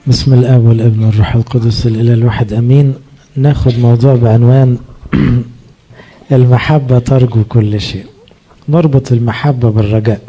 بسم الاب والابن والروح القدس الاله الواحد امين ناخد موضوع بعنوان المحبه ترجو كل شيء نربط المحبه بالرجاء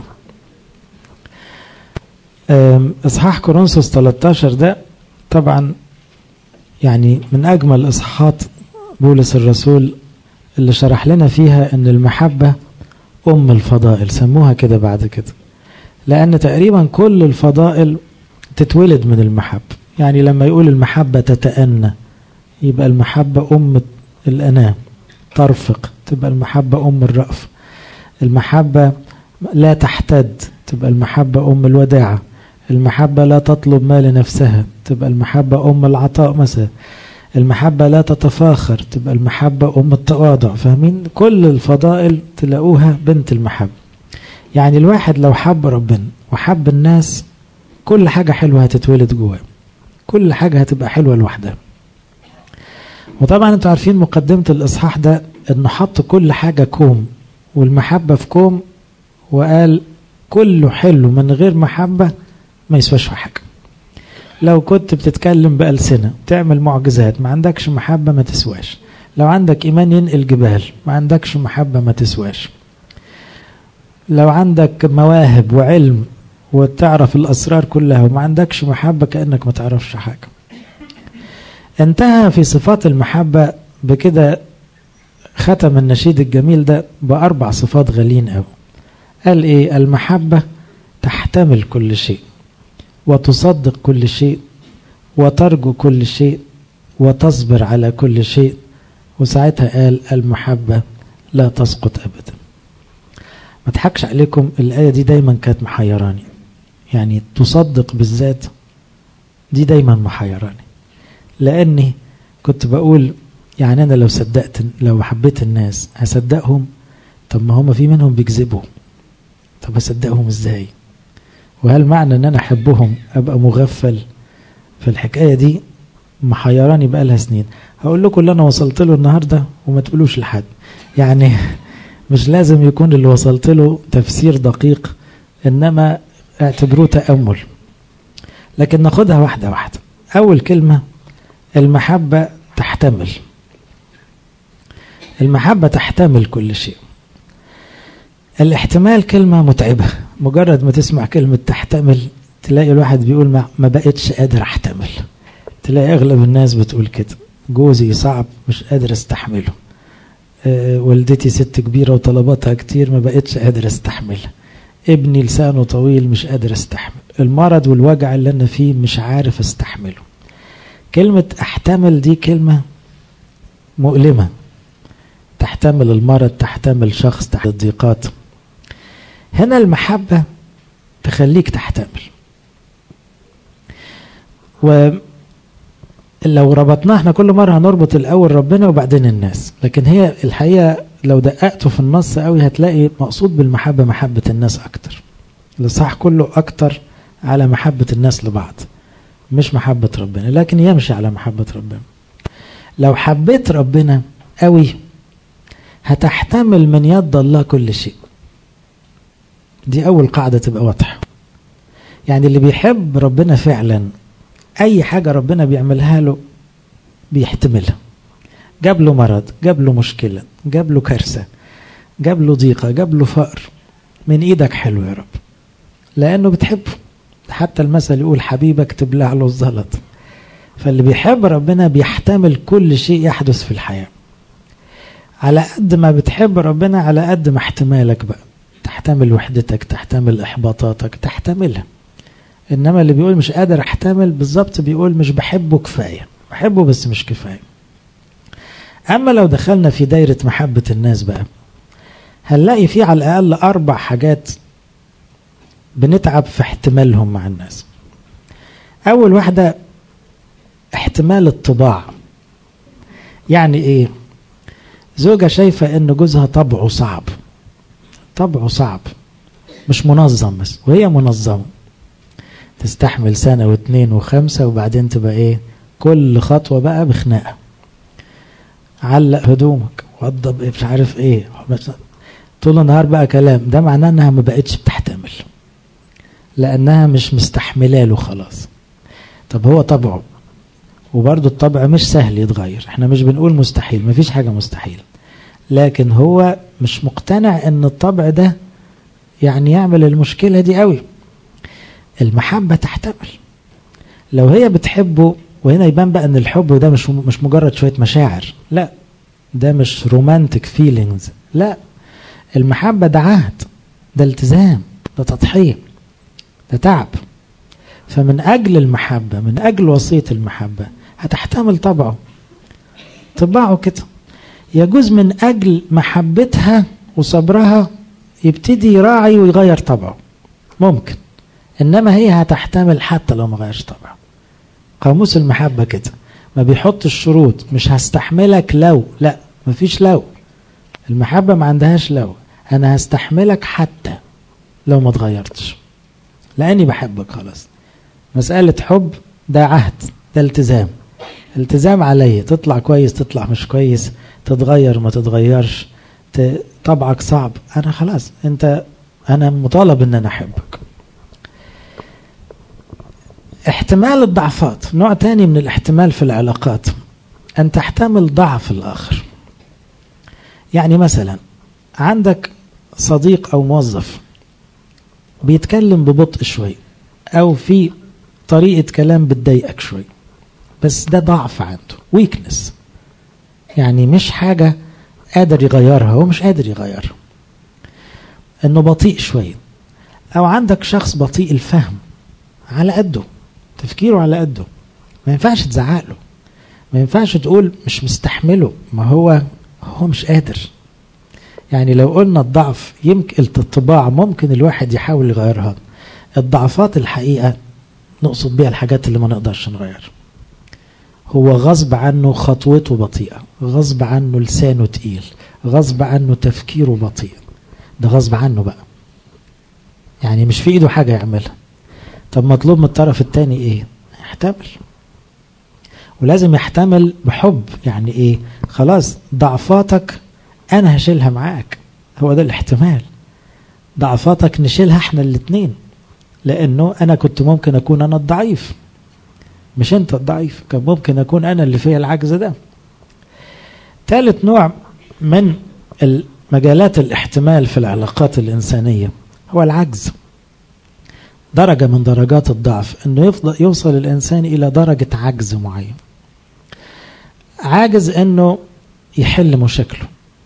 اصحاح كورنثوس 13 ده طبعا يعني من اجمل اصحاحات بولس الرسول اللي شرح لنا فيها ان المحبه ام الفضائل سموها كده بعد كده لان تقريبا كل الفضائل تتولد من المحبة يعني لما يقول المحبة تتأنى يبقى المحبة أم الأناة ترفق تبقى المحبة أم الرأف المحبة لا تحتد تبقى المحبة أم الوداعة المحبة لا تطلب ما لنفسها تبقى المحبة أم العطاء مثلا المحبة لا تتفاخر تبقى المحبة أم التواضع فاهمين كل الفضائل تلاقوها بنت المحبة يعني الواحد لو حب ربنا وحب الناس كل حاجة حلوة هتتولد جواه كل حاجة هتبقى حلوة لوحدها وطبعا انتوا عارفين مقدمة الإصحاح ده انه حط كل حاجة كوم والمحبة في كوم وقال كله حلو من غير محبة ما يسواش في حاجة لو كنت بتتكلم بألسنة تعمل معجزات ما عندكش محبة ما تسواش لو عندك إيمان ينقل جبال ما عندكش محبة ما تسواش لو عندك مواهب وعلم وتعرف الأسرار كلها وما عندكش محبة كأنك ما تعرفش حاجة انتهى في صفات المحبة بكده ختم النشيد الجميل ده بأربع صفات غاليين أوي قال إيه المحبة تحتمل كل شيء وتصدق كل شيء وترجو كل شيء وتصبر على كل شيء وساعتها قال المحبة لا تسقط أبدا ما تحكش عليكم الآية دي دايما كانت محيراني يعني تصدق بالذات دي دايما محيراني لاني كنت بقول يعني انا لو صدقت لو حبيت الناس هصدقهم طب ما هم في منهم بيكذبوا طب اصدقهم ازاي وهل معنى ان انا احبهم ابقى مغفل في الحكايه دي محيراني بقى لها سنين هقول لكم اللي انا وصلت له النهارده وما تقولوش لحد يعني مش لازم يكون اللي وصلت له تفسير دقيق انما اعتبروه تأمل لكن ناخدها واحدة واحدة أول كلمة المحبة تحتمل المحبة تحتمل كل شيء الاحتمال كلمة متعبة مجرد ما تسمع كلمة تحتمل تلاقي الواحد بيقول ما, ما بقتش قادر احتمل تلاقي اغلب الناس بتقول كده جوزي صعب مش قادر استحمله أه والدتي ست كبيرة وطلباتها كتير ما بقتش قادر استحملها ابني لسانه طويل مش قادر استحمل المرض والوجع اللي انا فيه مش عارف استحمله كلمة احتمل دي كلمة مؤلمة تحتمل المرض تحتمل شخص تحت الضيقات هنا المحبة تخليك تحتمل ولو ربطناه احنا كل مرة هنربط الأول ربنا وبعدين الناس لكن هي الحقيقة لو دققتوا في النص قوي هتلاقي مقصود بالمحبة محبة الناس أكتر الإصحاح كله أكتر على محبة الناس لبعض مش محبة ربنا لكن يمشي على محبة ربنا لو حبيت ربنا قوي هتحتمل من يد الله كل شيء دي أول قاعدة تبقى واضحة يعني اللي بيحب ربنا فعلا أي حاجة ربنا بيعملها له بيحتملها جاب له مرض جاب له مشكلة جاب له كارثة جاب له ضيقة جاب له فقر من ايدك حلو يا رب لانه بتحبه حتى المثل يقول حبيبك تبلع له الزلط فاللي بيحب ربنا بيحتمل كل شيء يحدث في الحياة على قد ما بتحب ربنا على قد ما احتمالك بقى تحتمل وحدتك تحتمل احباطاتك تحتملها انما اللي بيقول مش قادر احتمل بالظبط بيقول مش بحبه كفايه بحبه بس مش كفايه أما لو دخلنا في دايرة محبة الناس بقى هنلاقي فيه على الأقل أربع حاجات بنتعب في احتمالهم مع الناس أول واحدة احتمال الطباع يعني إيه زوجة شايفة إن جوزها طبعه صعب طبعه صعب مش منظم بس وهي منظمة تستحمل سنة واثنين وخمسة وبعدين تبقى إيه كل خطوة بقى بخناقة علق هدومك وضب مش عارف ايه طول النهار بقى كلام ده معناه انها ما بقتش بتحتمل لانها مش مستحمله له خلاص طب هو طبعه وبرضه الطبع مش سهل يتغير احنا مش بنقول مستحيل مفيش حاجة مستحيل لكن هو مش مقتنع ان الطبع ده يعني يعمل المشكلة دي قوي المحبة تحتمل لو هي بتحبه وهنا يبان بقى ان الحب ده مش مش مجرد شوية مشاعر لا ده مش رومانتك فيلينجز لا المحبة ده عهد ده التزام ده تضحية ده تعب فمن أجل المحبة من أجل وصية المحبة هتحتمل طبعه طباعه كده يجوز من أجل محبتها وصبرها يبتدي يراعي ويغير طبعه ممكن إنما هي هتحتمل حتى لو ما غيرش طبعه قاموس المحبة كده ما بيحط الشروط مش هستحملك لو لا مفيش لو المحبة ما عندهاش لو أنا هستحملك حتى لو ما تغيرتش لأني بحبك خلاص مسألة حب ده عهد ده التزام التزام عليا تطلع كويس تطلع مش كويس تتغير ما تتغيرش طبعك صعب أنا خلاص أنت أنا مطالب أن أنا أحبك احتمال الضعفات نوع تاني من الاحتمال في العلاقات أن تحتمل ضعف الآخر يعني مثلا عندك صديق أو موظف بيتكلم ببطء شوي أو في طريقة كلام بتضايقك شوي بس ده ضعف عنده ويكنس يعني مش حاجة قادر يغيرها هو مش قادر يغيرها انه بطيء شوية او عندك شخص بطيء الفهم على قده تفكيره على قده ما ينفعش تزعقله ما ينفعش تقول مش مستحمله ما هو هو مش قادر يعني لو قلنا الضعف يمكن الطباع ممكن الواحد يحاول يغيرها الضعفات الحقيقة نقصد بيها الحاجات اللي ما نقدرش نغيرها هو غصب عنه خطوته بطيئة غصب عنه لسانه تقيل غصب عنه تفكيره بطيء ده غصب عنه بقى يعني مش في ايده حاجة يعملها طب مطلوب من الطرف التاني ايه يحتمل ولازم يحتمل بحب يعني ايه خلاص ضعفاتك انا هشيلها معاك هو ده الاحتمال ضعفاتك نشيلها احنا الاتنين لانه انا كنت ممكن اكون انا الضعيف مش انت الضعيف كان ممكن اكون انا اللي فيها العجز ده ثالث نوع من مجالات الاحتمال في العلاقات الانسانيه هو العجز درجة من درجات الضعف انه يفضل يوصل الانسان الى درجة عجز معين عاجز انه يحل مشاكله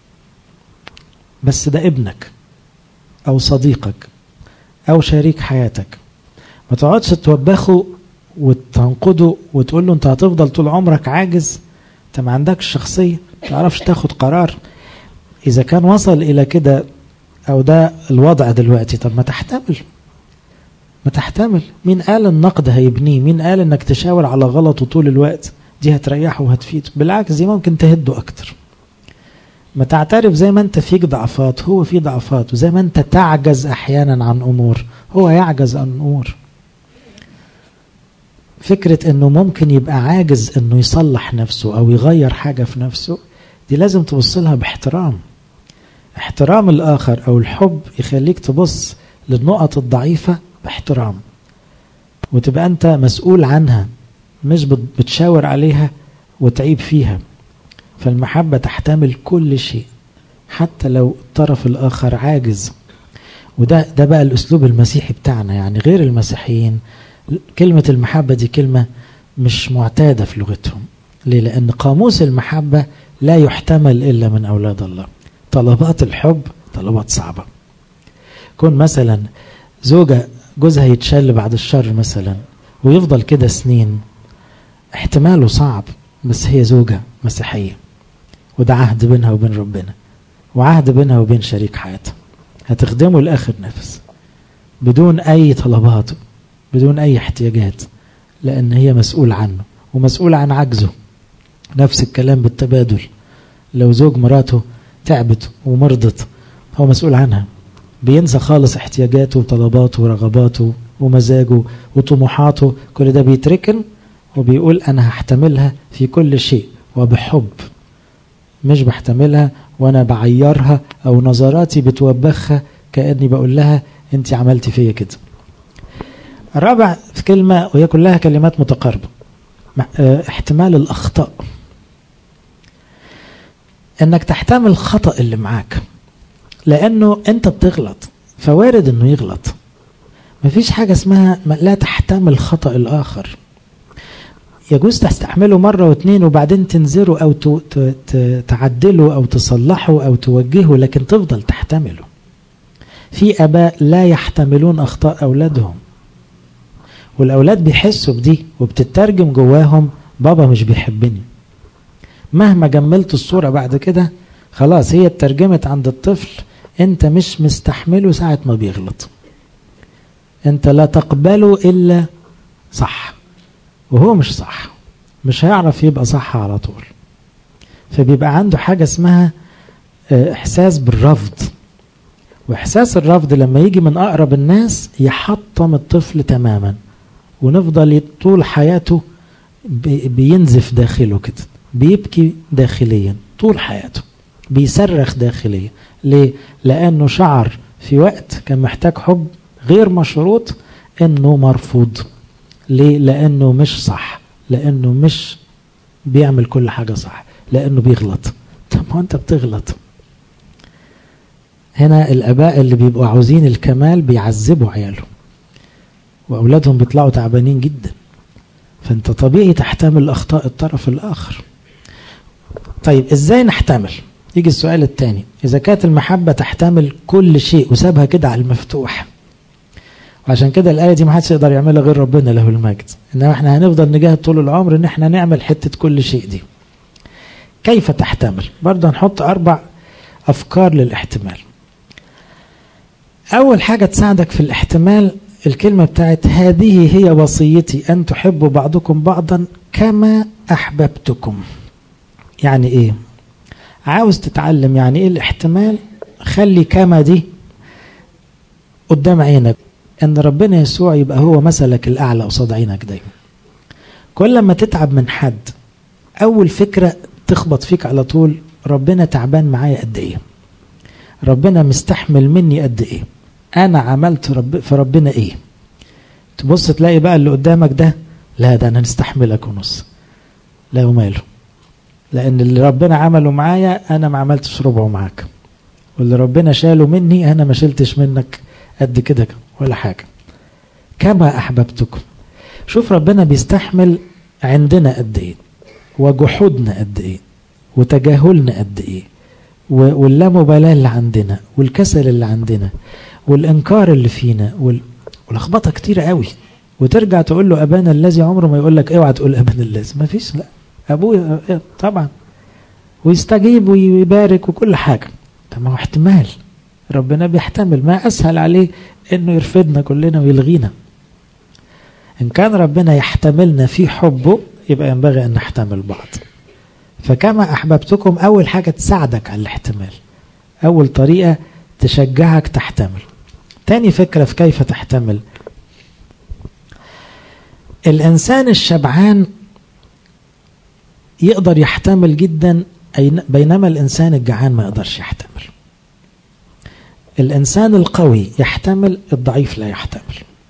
بس ده ابنك او صديقك او شريك حياتك ما تقعدش توبخه وتنقده وتقول له انت هتفضل طول عمرك عاجز انت ما عندكش شخصية ما تعرفش تاخد قرار اذا كان وصل الى كده او ده الوضع دلوقتي طب ما تحتمل ما تحتمل مين قال النقد هيبنيه مين قال انك تشاور على غلطه طول الوقت دي هتريحه وهتفيده بالعكس دي ممكن تهده اكتر ما تعترف زي ما انت فيك ضعفات هو فيه ضعفات وزي ما انت تعجز احيانا عن امور هو يعجز عن امور فكرة انه ممكن يبقى عاجز انه يصلح نفسه او يغير حاجة في نفسه دي لازم تبص لها باحترام احترام الاخر او الحب يخليك تبص للنقط الضعيفة باحترام وتبقى انت مسؤول عنها مش بتشاور عليها وتعيب فيها فالمحبة تحتمل كل شيء حتى لو الطرف الآخر عاجز وده ده بقى الأسلوب المسيحي بتاعنا يعني غير المسيحيين كلمة المحبة دي كلمة مش معتادة في لغتهم ليه؟ لأن قاموس المحبة لا يحتمل إلا من أولاد الله طلبات الحب طلبات صعبة كون مثلا زوجة جوزها يتشل بعد الشر مثلا ويفضل كده سنين احتماله صعب بس هي زوجة مسيحية وده عهد بينها وبين ربنا وعهد بينها وبين شريك حياتها هتخدمه لآخر نفس بدون أي طلبات بدون أي احتياجات لأن هي مسؤول عنه ومسؤول عن عجزه نفس الكلام بالتبادل لو زوج مراته تعبت ومرضت هو مسؤول عنها بينسى خالص احتياجاته وطلباته ورغباته ومزاجه وطموحاته كل ده بيتركن وبيقول أنا هحتملها في كل شيء وبحب مش بحتملها وأنا بعيرها أو نظراتي بتوبخها كأني بقول لها أنت عملتي فيا كده الرابع في كلمة وهي كلها كلمات متقاربة احتمال الأخطاء انك تحتمل الخطأ اللي معاك لانه انت بتغلط فوارد انه يغلط مفيش حاجة اسمها لا تحتمل خطأ الاخر يجوز تستحمله مرة واثنين وبعدين تنذره او تعدله او تصلحه او توجهه لكن تفضل تحتمله في اباء لا يحتملون اخطاء اولادهم والاولاد بيحسوا بدي وبتترجم جواهم بابا مش بيحبني مهما جملت الصورة بعد كده خلاص هي اترجمت عند الطفل انت مش مستحمله ساعة ما بيغلط انت لا تقبله الا صح وهو مش صح مش هيعرف يبقى صح على طول فبيبقى عنده حاجة اسمها احساس بالرفض واحساس الرفض لما يجي من اقرب الناس يحطم الطفل تماما ونفضل طول حياته بينزف داخله كده بيبكي داخليا طول حياته بيصرخ داخليا ليه؟ لأنه شعر في وقت كان محتاج حب غير مشروط انه مرفوض ليه؟ لأنه مش صح لأنه مش بيعمل كل حاجة صح لأنه بيغلط طب ما أنت بتغلط هنا الآباء اللي بيبقوا عاوزين الكمال بيعذبوا عيالهم وأولادهم بيطلعوا تعبانين جدا فأنت طبيعي تحتمل أخطاء الطرف الآخر طيب إزاي نحتمل يجي السؤال الثاني إذا كانت المحبة تحتمل كل شيء وسابها كده على المفتوح وعشان كده الآية دي ما حدش يقدر يعملها غير ربنا له المجد إنما احنا هنفضل نجاهد طول العمر إن احنا نعمل حتة كل شيء دي كيف تحتمل برضه هنحط أربع أفكار للاحتمال أول حاجة تساعدك في الاحتمال الكلمة بتاعت هذه هي وصيتي أن تحبوا بعضكم بعضا كما أحببتكم يعني إيه عاوز تتعلم يعني إيه الاحتمال خلي كما دي قدام عينك أن ربنا يسوع يبقى هو مثلك الأعلى قصاد عينك دايما كل ما تتعب من حد أول فكرة تخبط فيك على طول ربنا تعبان معايا قد إيه ربنا مستحمل مني قد إيه أنا عملت رب في ربنا إيه تبص تلاقي بقى اللي قدامك ده لا ده أنا نستحملك ونص لا وماله لأن اللي ربنا عمله معايا أنا ما عملتش ربعه معاك واللي ربنا شاله مني أنا ما شلتش منك قد كده ولا حاجة كما أحببتكم شوف ربنا بيستحمل عندنا قد إيه وجحودنا قد إيه وتجاهلنا قد إيه واللامبالاة اللي عندنا والكسل اللي عندنا والإنكار اللي فينا واللخبطة كتير قوي وترجع تقول له أبانا الذي عمره ما يقول لك اوعى تقول أبانا الذي ما فيش لا أبويا طبعا ويستجيب ويبارك وكل حاجة طب ما هو احتمال ربنا بيحتمل ما أسهل عليه إنه يرفضنا كلنا ويلغينا إن كان ربنا يحتملنا في حبه يبقى ينبغي أن نحتمل بعض فكما أحببتكم أول حاجة تساعدك على الاحتمال أول طريقة تشجعك تحتمل تاني فكرة في كيف تحتمل الإنسان الشبعان يقدر يحتمل جدا بينما الإنسان الجعان ما يقدرش يحتمل الإنسان القوي يحتمل الضعيف لا يحتمل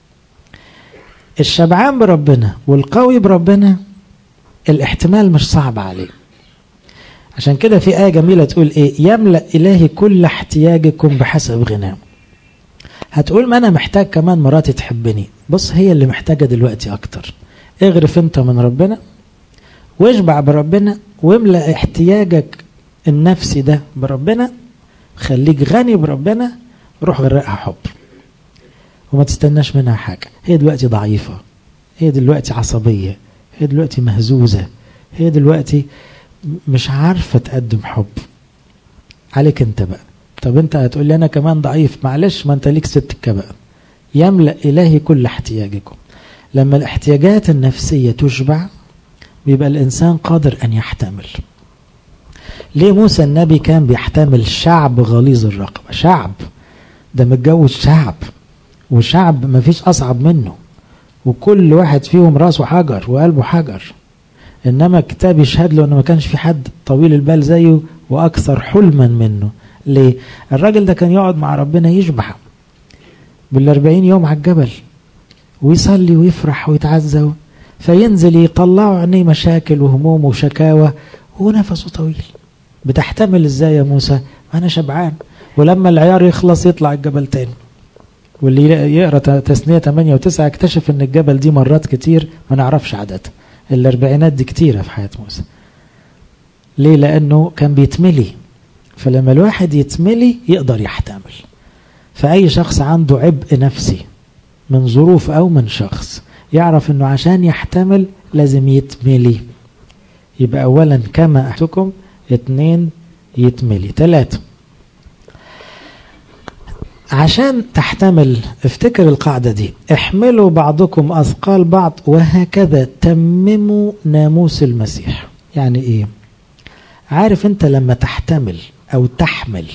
الشبعان بربنا والقوي بربنا الاحتمال مش صعب عليه عشان كده في آية جميلة تقول إيه يملأ إلهي كل احتياجكم بحسب غناه هتقول ما أنا محتاج كمان مراتي تحبني بص هي اللي محتاجة دلوقتي أكتر اغرف أنت من ربنا واشبع بربنا واملأ احتياجك النفسي ده بربنا خليك غني بربنا روح غرقها حب وما تستناش منها حاجة هي دلوقتي ضعيفة هي دلوقتي عصبية هي دلوقتي مهزوزة هي دلوقتي مش عارفة تقدم حب عليك انت بقى طب انت هتقول لي انا كمان ضعيف معلش ما انت ليك ستك بقى يملأ إلهي كل احتياجكم لما الاحتياجات النفسية تشبع بيبقى الإنسان قادر أن يحتمل ليه موسى النبي كان بيحتمل شعب غليظ الرقبة شعب ده متجوز شعب وشعب ما فيش أصعب منه وكل واحد فيهم راسه حجر وقلبه حجر إنما الكتاب يشهد له أنه ما كانش في حد طويل البال زيه وأكثر حلما منه ليه الراجل ده كان يقعد مع ربنا يشبع بالأربعين يوم على الجبل ويصلي ويفرح ويتعزى فينزل يطلعوا عينيه مشاكل وهموم وشكاوى وهو نفسه طويل بتحتمل ازاي يا موسى انا شبعان ولما العيار يخلص يطلع الجبل تاني واللي يقرا تثنيه 8 و9 يكتشف ان الجبل دي مرات كتير ما نعرفش عددها الاربعينات دي كتيره في حياه موسى ليه لانه كان بيتملي فلما الواحد يتملي يقدر يحتمل فاي شخص عنده عبء نفسي من ظروف او من شخص يعرف انه عشان يحتمل لازم يتملي يبقى اولا كما احتكم اتنين يتملي تلاتة عشان تحتمل افتكر القاعدة دي احملوا بعضكم أثقال بعض وهكذا تمموا ناموس المسيح يعني ايه عارف انت لما تحتمل او تحمل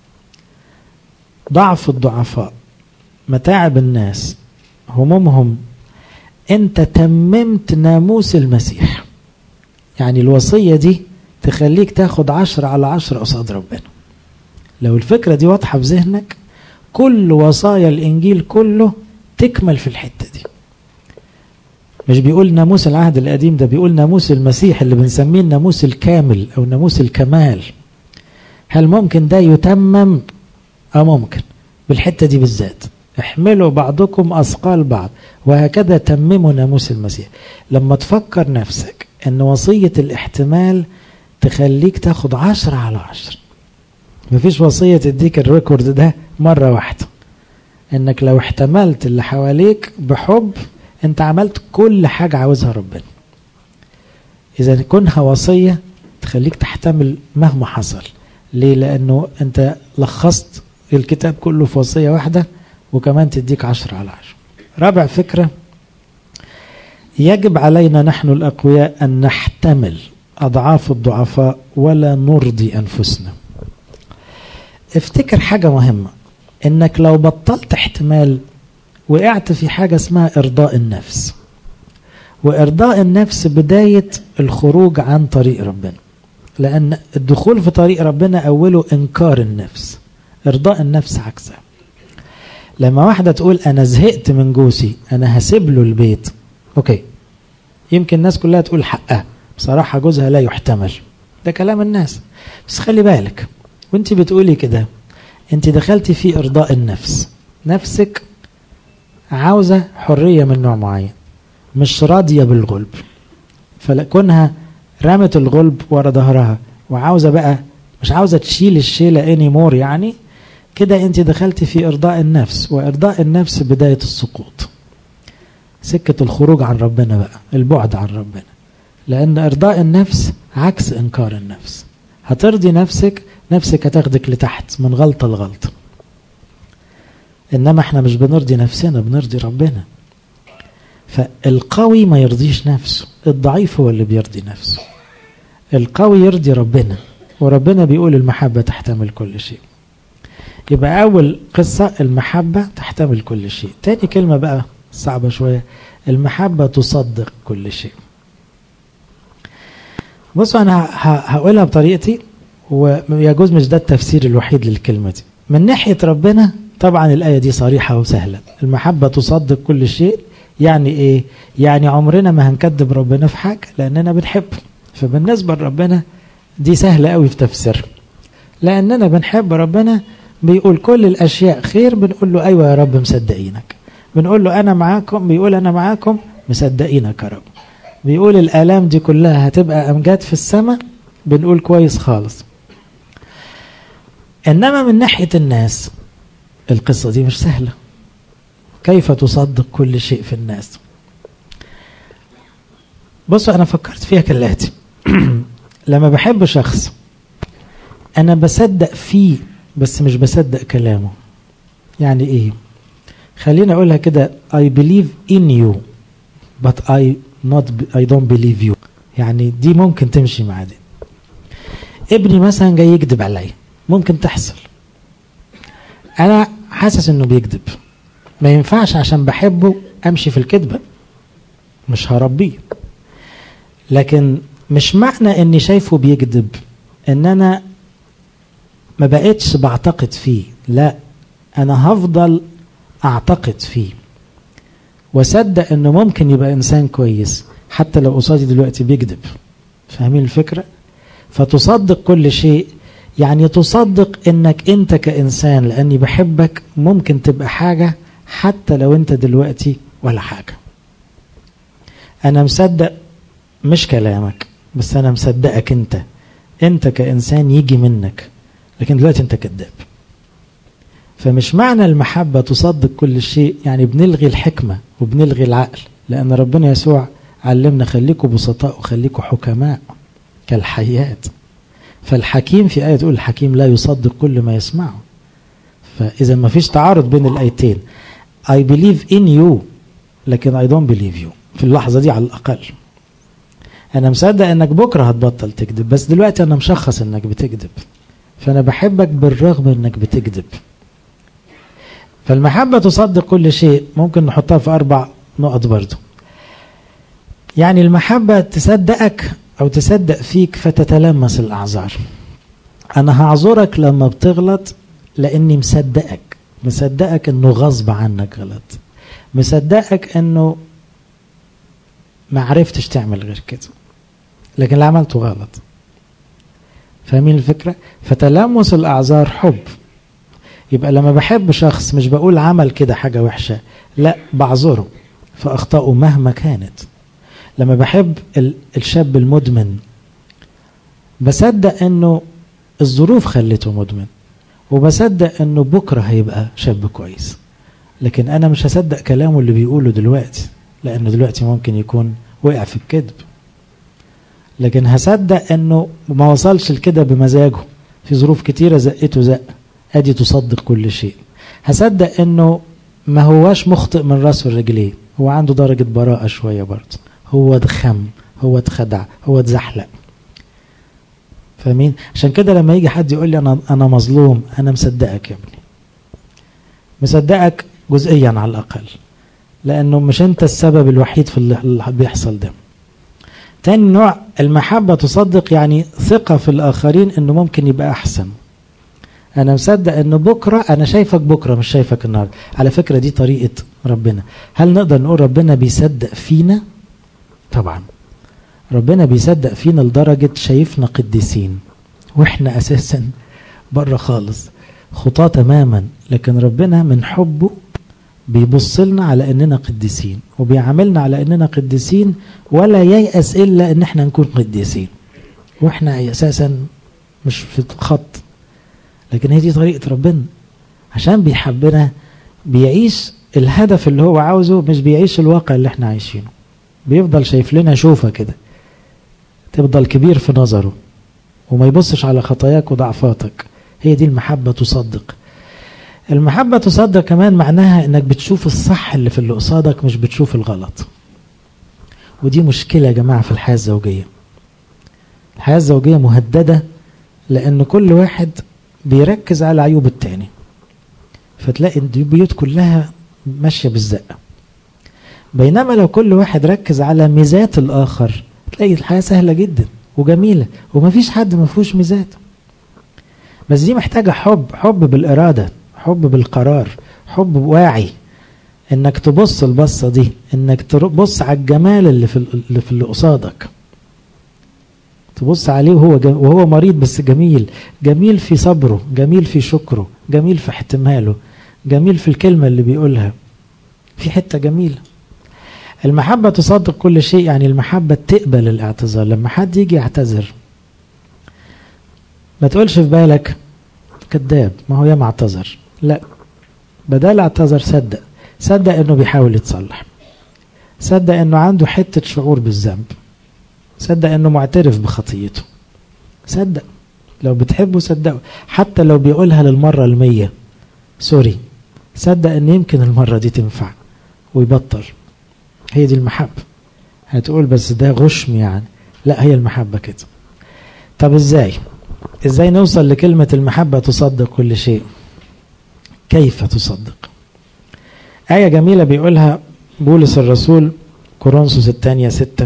ضعف الضعفاء متاعب الناس همومهم انت تممت ناموس المسيح يعني الوصية دي تخليك تاخد عشرة على عشرة قصاد ربنا لو الفكرة دي واضحة في ذهنك كل وصايا الإنجيل كله تكمل في الحتة دي مش بيقول ناموس العهد القديم ده بيقول ناموس المسيح اللي بنسميه الناموس الكامل أو ناموس الكمال هل ممكن ده يتمم أو ممكن بالحتة دي بالذات احملوا بعضكم أثقال بعض وهكذا تمموا ناموس المسيح لما تفكر نفسك أن وصية الاحتمال تخليك تاخد عشرة على عشرة مفيش وصية تديك الريكورد ده مرة واحدة انك لو احتملت اللي حواليك بحب انت عملت كل حاجة عاوزها ربنا اذا كونها وصية تخليك تحتمل مهما حصل ليه لانه انت لخصت الكتاب كله في وصية واحدة وكمان تديك عشرة على عشرة رابع فكرة يجب علينا نحن الأقوياء أن نحتمل أضعاف الضعفاء ولا نرضي أنفسنا افتكر حاجة مهمة انك لو بطلت احتمال وقعت في حاجة اسمها ارضاء النفس وارضاء النفس بداية الخروج عن طريق ربنا لان الدخول في طريق ربنا اوله انكار النفس ارضاء النفس عكسها لما واحدة تقول انا زهقت من جوزي انا هسيب له البيت اوكي يمكن الناس كلها تقول حقها بصراحة جوزها لا يحتمل ده كلام الناس بس خلي بالك وانت بتقولي كده انت دخلتي في ارضاء النفس نفسك عاوزة حرية من نوع معين مش راضية بالغلب فكونها رمت الغلب ورا ظهرها وعاوزة بقى مش عاوزة تشيل الشيلة اني مور يعني كده انت دخلتي في ارضاء النفس وارضاء النفس بداية السقوط سكة الخروج عن ربنا بقى البعد عن ربنا لان ارضاء النفس عكس انكار النفس هترضي نفسك نفسك هتاخدك لتحت من غلطة لغلطة إنما احنا مش بنرضي نفسنا بنرضي ربنا فالقوي ما يرضيش نفسه الضعيف هو اللي بيرضي نفسه القوي يرضي ربنا وربنا بيقول المحبة تحتمل كل شيء يبقى أول قصة المحبة تحتمل كل شيء تاني كلمة بقى صعبة شوية المحبة تصدق كل شيء بصوا أنا هقولها بطريقتي ويجوز مش ده التفسير الوحيد للكلمة دي من ناحية ربنا طبعا الآية دي صريحة وسهلة المحبة تصدق كل شيء يعني إيه يعني عمرنا ما هنكذب ربنا في حاجة لأننا بنحبه فبالنسبة لربنا دي سهلة قوي في تفسيرها لأننا بنحب ربنا بيقول كل الأشياء خير بنقول له أيوة يا رب مصدقينك بنقول له أنا معاكم بيقول أنا معاكم مصدقينك يا رب بيقول الآلام دي كلها هتبقى أمجاد في السماء بنقول كويس خالص إنما من ناحية الناس القصة دي مش سهلة كيف تصدق كل شيء في الناس بصوا أنا فكرت فيها كالآتي لما بحب شخص أنا بصدق فيه بس مش بصدق كلامه يعني إيه خليني أقولها كده I believe in you but I not I don't believe you يعني دي ممكن تمشي مع دي ابني مثلا جاي يكذب عليا ممكن تحصل انا حاسس انه بيكذب ما ينفعش عشان بحبه امشي في الكذبه مش هربيه لكن مش معنى اني شايفه بيكذب ان انا ما بقتش بعتقد فيه لا انا هفضل اعتقد فيه واصدق انه ممكن يبقى انسان كويس حتى لو قصادي دلوقتي بيكذب فاهمين الفكره فتصدق كل شيء يعني تصدق انك انت كانسان لاني بحبك ممكن تبقى حاجه حتى لو انت دلوقتي ولا حاجه انا مصدق مش كلامك بس انا مصدقك انت انت كانسان يجي منك لكن دلوقتي انت كذاب فمش معنى المحبة تصدق كل شيء يعني بنلغي الحكمة وبنلغي العقل لأن ربنا يسوع علمنا خليكم بسطاء وخليكم حكماء كالحيات فالحكيم في آية تقول الحكيم لا يصدق كل ما يسمعه فإذا ما فيش تعارض بين الآيتين I believe in you لكن I don't believe you في اللحظة دي على الأقل أنا مصدق إنك بكرة هتبطل تكذب بس دلوقتي أنا مشخص إنك بتكذب فأنا بحبك بالرغم إنك بتكذب فالمحبة تصدق كل شيء ممكن نحطها في أربع نقط برضو يعني المحبة تصدقك أو تصدق فيك فتتلمس الأعذار أنا هعذرك لما بتغلط لأني مصدقك مصدقك إنه غصب عنك غلط مصدقك إنه ما عرفتش تعمل غير كده لكن اللي عملته غلط فاهمين الفكرة فتلمس الأعذار حب يبقى لما بحب شخص مش بقول عمل كده حاجة وحشة لا بعذره فأخطأه مهما كانت لما بحب الشاب المدمن بصدق انه الظروف خلته مدمن وبصدق انه بكرة هيبقى شاب كويس لكن انا مش هصدق كلامه اللي بيقوله دلوقتي لانه دلوقتي ممكن يكون وقع في الكذب لكن هصدق انه ما وصلش لكده بمزاجه في ظروف كتيرة زقته زق ادي تصدق كل شيء هصدق انه ما هواش مخطئ من راسه لرجليه هو عنده درجة براءة شوية برضه هو اتخم هو اتخدع هو اتزحلق فاهمين عشان كده لما يجي حد يقول لي انا انا مظلوم انا مصدقك يا ابني مصدقك جزئيا على الاقل لانه مش انت السبب الوحيد في اللي بيحصل ده تاني نوع المحبة تصدق يعني ثقة في الآخرين إنه ممكن يبقى أحسن أنا مصدق إنه بكرة أنا شايفك بكرة مش شايفك النهاردة على فكرة دي طريقة ربنا هل نقدر نقول ربنا بيصدق فينا طبعا ربنا بيصدق فينا لدرجة شايفنا قديسين واحنا اساسا بره خالص خطاة تماما لكن ربنا من حبه بيبص لنا على اننا قديسين وبيعاملنا على اننا قديسين ولا ييأس الا ان احنا نكون قديسين واحنا اساسا مش في خط لكن هي دي طريقة ربنا عشان بيحبنا بيعيش الهدف اللي هو عاوزه مش بيعيش الواقع اللي احنا عايشينه بيفضل شايف لنا شوفة كده تفضل كبير في نظره وما يبصش على خطاياك وضعفاتك هي دي المحبة تصدق المحبة تصدق كمان معناها انك بتشوف الصح اللي في اللي قصادك مش بتشوف الغلط ودي مشكلة يا جماعة في الحياة الزوجية الحياة الزوجية مهددة لأن كل واحد بيركز على عيوب التاني فتلاقي البيوت كلها ماشية بالزقة بينما لو كل واحد ركز على ميزات الآخر تلاقي الحياة سهلة جدا وجميلة ومفيش حد ما فيهوش ميزات بس دي محتاجة حب حب بالإرادة حب بالقرار حب واعي انك تبص البصة دي انك تبص على الجمال اللي في اللي في اللي قصادك تبص عليه وهو وهو مريض بس جميل جميل في صبره جميل في شكره جميل في احتماله جميل في الكلمة اللي بيقولها في حتة جميلة المحبة تصدق كل شيء يعني المحبة تقبل الاعتذار لما حد يجي يعتذر ما تقولش في بالك كذاب ما هو ياما اعتذر لا بدل اعتذر صدق صدق انه بيحاول يتصلح صدق انه عنده حتة شعور بالذنب صدق انه معترف بخطيته صدق لو بتحبه صدقه حتى لو بيقولها للمرة المية سوري صدق ان يمكن المرة دي تنفع ويبطل هي دي المحبة هتقول بس ده غشم يعني لا هي المحبة كده طب ازاي ازاي نوصل لكلمة المحبة تصدق كل شيء كيف تصدق آية جميلة بيقولها بولس الرسول كورنثوس الثانية ستة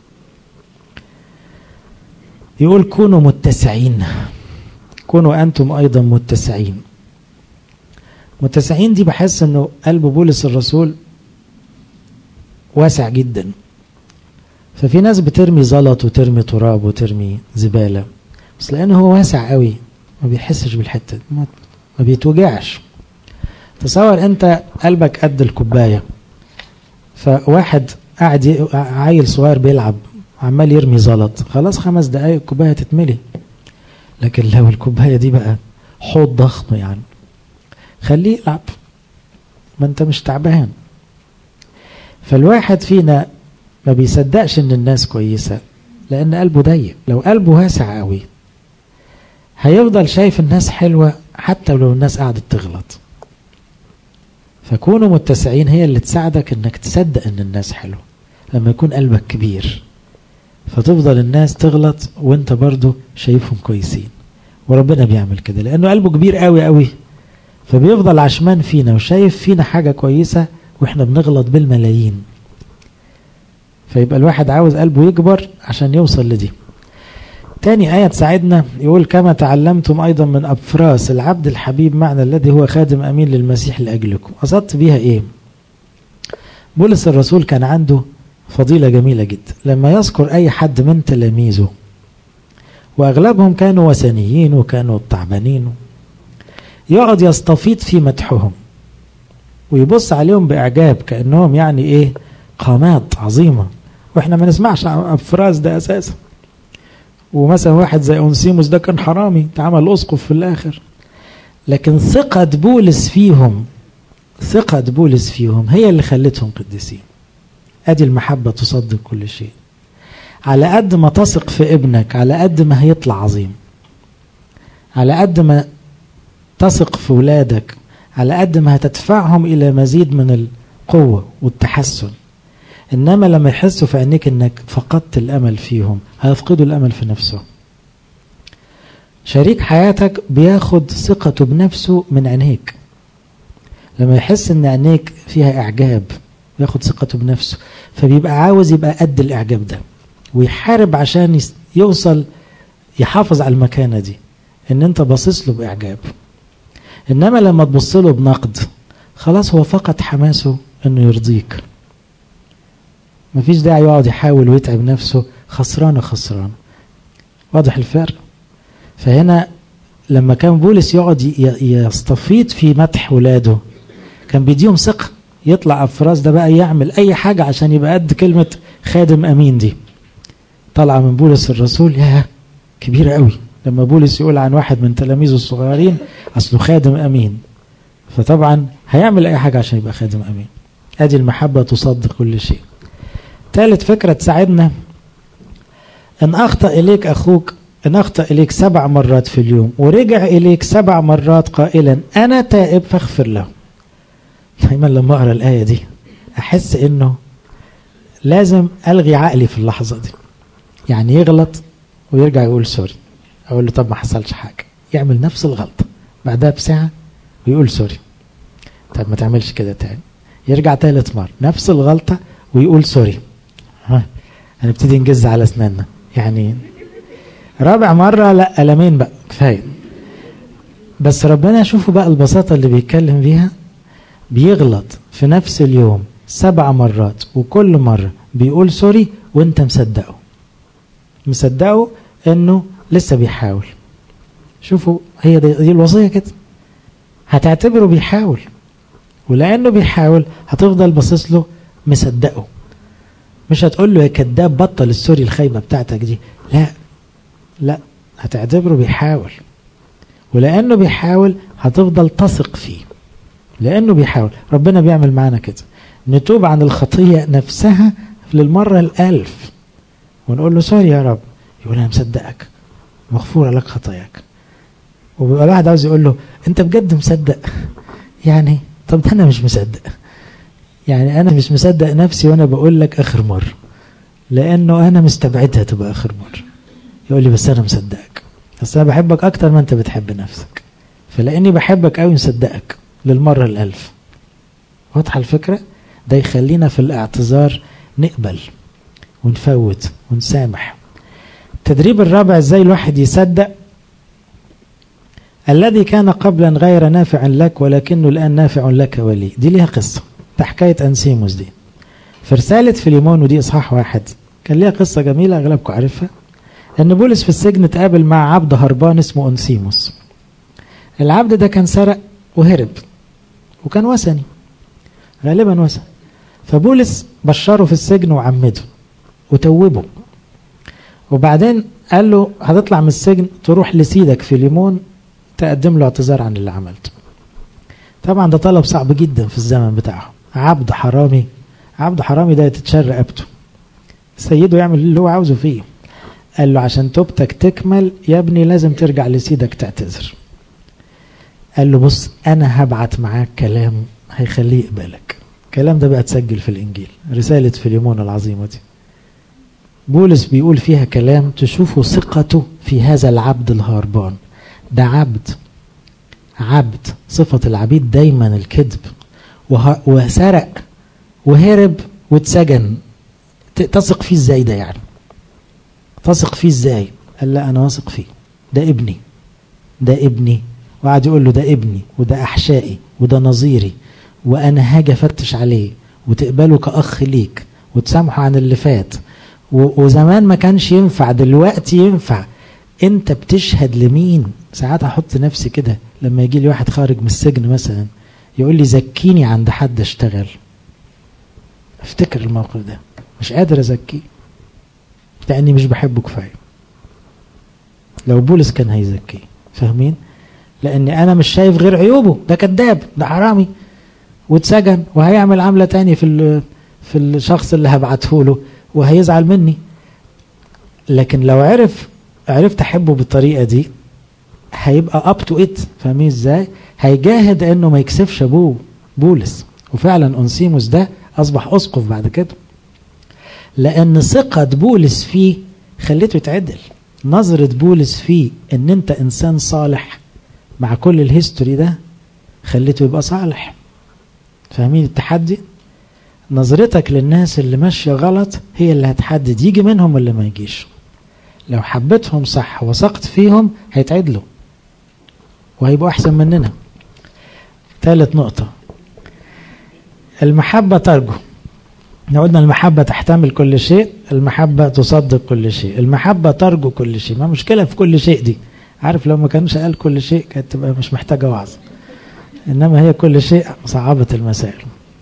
يقول كونوا متسعين كونوا أنتم أيضا متسعين متسعين دي بحس أنه قلب بولس الرسول واسع جدا ففي ناس بترمي زلط وترمي تراب وترمي زبالة بس لأنه هو واسع قوي ما بيحسش بالحتة ما, ما بيتوجعش تصور انت قلبك قد الكوباية فواحد قاعد عيل صغير بيلعب عمال يرمي زلط خلاص خمس دقايق الكوباية تتملي لكن لو الكوباية دي بقى حوض ضخم يعني خليه يلعب ما انت مش تعبان فالواحد فينا ما بيصدقش ان الناس كويسة لان قلبه ضيق لو قلبه واسع قوي هيفضل شايف الناس حلوة حتى لو الناس قعدت تغلط فكونوا متسعين هي اللي تساعدك انك تصدق ان الناس حلوة لما يكون قلبك كبير فتفضل الناس تغلط وانت برضو شايفهم كويسين وربنا بيعمل كده لانه قلبه كبير قوي قوي فبيفضل عشمان فينا وشايف فينا حاجة كويسة واحنا بنغلط بالملايين فيبقى الواحد عاوز قلبه يكبر عشان يوصل لدي تاني آية تساعدنا يقول كما تعلمتم أيضا من أبفراس العبد الحبيب معنى الذي هو خادم أمين للمسيح لأجلكم قصدت بيها إيه بولس الرسول كان عنده فضيلة جميلة جدا لما يذكر أي حد من تلاميذه وأغلبهم كانوا وثنيين وكانوا تعبانين يقعد يستفيض في مدحهم ويبص عليهم بإعجاب كأنهم يعني إيه قامات عظيمة وإحنا ما نسمعش عن أبفراس ده أساسا ومثلا واحد زي أونسيموس ده كان حرامي اتعمل أسقف في الآخر لكن ثقة بولس فيهم ثقة بولس فيهم هي اللي خلتهم قديسين ادي المحبة تصدق كل شيء على قد ما تثق في ابنك على قد ما هيطلع عظيم على قد ما تثق في ولادك على قد ما هتدفعهم إلى مزيد من القوة والتحسن إنما لما يحسوا في عينيك إنك فقدت الأمل فيهم هيفقدوا الأمل في نفسه شريك حياتك بياخد ثقته بنفسه من عينيك لما يحس إن عينيك فيها إعجاب بياخد ثقته بنفسه فبيبقى عاوز يبقى قد الإعجاب ده ويحارب عشان يوصل يحافظ على المكانة دي إن أنت باصص له بإعجاب إنما لما تبص له بنقد خلاص هو فقد حماسه إنه يرضيك مفيش داعي يقعد يحاول ويتعب نفسه خسران خسران واضح الفرق فهنا لما كان بولس يقعد يستفيض في مدح ولاده كان بيديهم ثقة يطلع أفراس ده بقى يعمل أي حاجة عشان يبقى قد كلمة خادم أمين دي طالعة من بولس الرسول يا كبيرة قوي لما بولس يقول عن واحد من تلاميذه الصغيرين أصله خادم أمين فطبعا هيعمل أي حاجة عشان يبقى خادم أمين أدي المحبة تصدق كل شيء ثالث فكرة تساعدنا إن أخطأ إليك أخوك إن أخطأ إليك سبع مرات في اليوم ورجع إليك سبع مرات قائلا أنا تائب فاغفر له دايما لما أقرأ الآية دي أحس إنه لازم ألغي عقلي في اللحظة دي يعني يغلط ويرجع يقول سوري أقول له طب ما حصلش حاجة يعمل نفس الغلطة بعدها بساعة ويقول سوري طب ما تعملش كده تاني يرجع تالت مرة نفس الغلطة ويقول سوري ها هنبتدي نجز على اسناننا يعني رابع مرة لا قلمين بقى كفاية بس ربنا شوفوا بقى البساطة اللي بيتكلم بيها بيغلط في نفس اليوم سبع مرات وكل مرة بيقول سوري وانت مصدقه مصدقه انه لسه بيحاول شوفوا هي دي, دي الوصية كده هتعتبره بيحاول ولانه بيحاول هتفضل باصص له مصدقه مش هتقول له يا كذاب بطل السوري الخايبه بتاعتك دي لا لا هتعتبره بيحاول ولانه بيحاول هتفضل تثق فيه لانه بيحاول ربنا بيعمل معانا كده نتوب عن الخطيه نفسها للمره الالف ونقول له سوري يا رب يقول انا مصدقك مغفوره لك خطاياك وبيبقى الواحد عاوز يقول له انت بجد مصدق يعني طب ده انا مش مصدق يعني انا مش مصدق نفسي وانا بقول لك اخر مره لانه انا مستبعدها تبقى اخر مره يقول لي بس انا مصدقك بس انا بحبك اكتر ما انت بتحب نفسك فلاني بحبك قوي مصدقك للمره الالف واضحه الفكره ده يخلينا في الاعتذار نقبل ونفوت ونسامح التدريب الرابع ازاي الواحد يصدق الذي كان قبلا غير نافع لك ولكنه الآن نافع لك ولي دي ليها قصة ده حكاية أنسيموس دي في رسالة فيليمون ودي إصحاح واحد كان ليها قصة جميلة أغلبكم عارفها إن بولس في السجن اتقابل مع عبد هربان اسمه أنسيموس العبد ده كان سرق وهرب وكان وثني غالبا وثني فبولس بشره في السجن وعمده وتوبه وبعدين قال له هتطلع من السجن تروح لسيدك في ليمون تقدم له اعتذار عن اللي عملته طبعا ده طلب صعب جدا في الزمن بتاعه عبد حرامي عبد حرامي ده تتشر رقبته سيده يعمل اللي هو عاوزه فيه قال له عشان توبتك تكمل يا ابني لازم ترجع لسيدك تعتذر قال له بص انا هبعت معاك كلام هيخليه يقبلك الكلام ده بقى اتسجل في الانجيل رسالة فيليمون العظيمة دي بولس بيقول فيها كلام تشوفوا ثقته في هذا العبد الهربان ده عبد عبد صفة العبيد دايما الكذب وسرق وهرب واتسجن تثق فيه ازاي ده يعني تثق فيه ازاي قال لا انا واثق فيه ده ابني ده ابني وقعد يقول له ده ابني وده احشائي وده نظيري وانا هاجي افتش عليه وتقبله كاخ ليك وتسامحه عن اللي فات وزمان ما كانش ينفع دلوقتي ينفع انت بتشهد لمين ساعات احط نفسي كده لما يجي لي واحد خارج من السجن مثلا يقول لي زكيني عند حد اشتغل افتكر الموقف ده مش قادر ازكيه لاني مش بحبه كفايه لو بولس كان هيزكيه فاهمين لاني انا مش شايف غير عيوبه ده كذاب ده حرامي واتسجن وهيعمل عمله تاني في في الشخص اللي هبعته له وهيزعل مني لكن لو عرف عرفت احبه بالطريقه دي هيبقى اب تو ات فاهمين ازاي هيجاهد انه ما يكسفش ابوه بولس وفعلا انسيموس ده اصبح اسقف بعد كده لان ثقه بولس فيه خليته يتعدل نظره بولس فيه ان انت انسان صالح مع كل الهيستوري ده خليته يبقى صالح فاهمين التحدي نظرتك للناس اللي ماشيه غلط هي اللي هتحدد يجي منهم ولا ما يجيش لو حبيتهم صح وثقت فيهم هيتعدلوا وهيبقوا احسن مننا ثالث نقطة المحبة ترجو قلنا المحبة تحتمل كل شيء المحبة تصدق كل شيء المحبة ترجو كل شيء ما مشكلة في كل شيء دي عارف لو ما كانش قال كل شيء كانت تبقى مش محتاجة وعظ إنما هي كل شيء صعبة المسائل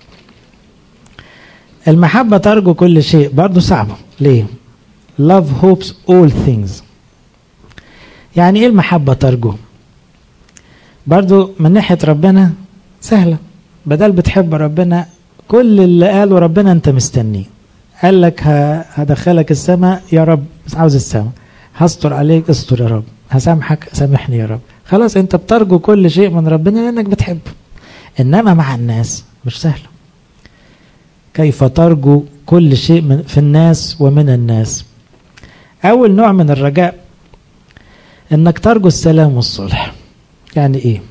المحبة ترجو كل شيء برضو صعبة ليه love hopes all things يعني ايه المحبة ترجو برضو من ناحية ربنا سهلة بدل بتحب ربنا كل اللي قاله ربنا انت مستنيه قال لك هدخلك السماء يا رب بس عاوز السماء هستر عليك استر يا رب هسامحك سامحني يا رب خلاص انت بترجو كل شيء من ربنا لانك بتحبه انما مع الناس مش سهله كيف ترجو كل شيء من في الناس ومن الناس اول نوع من الرجاء انك ترجو السلام والصلح يعني ايه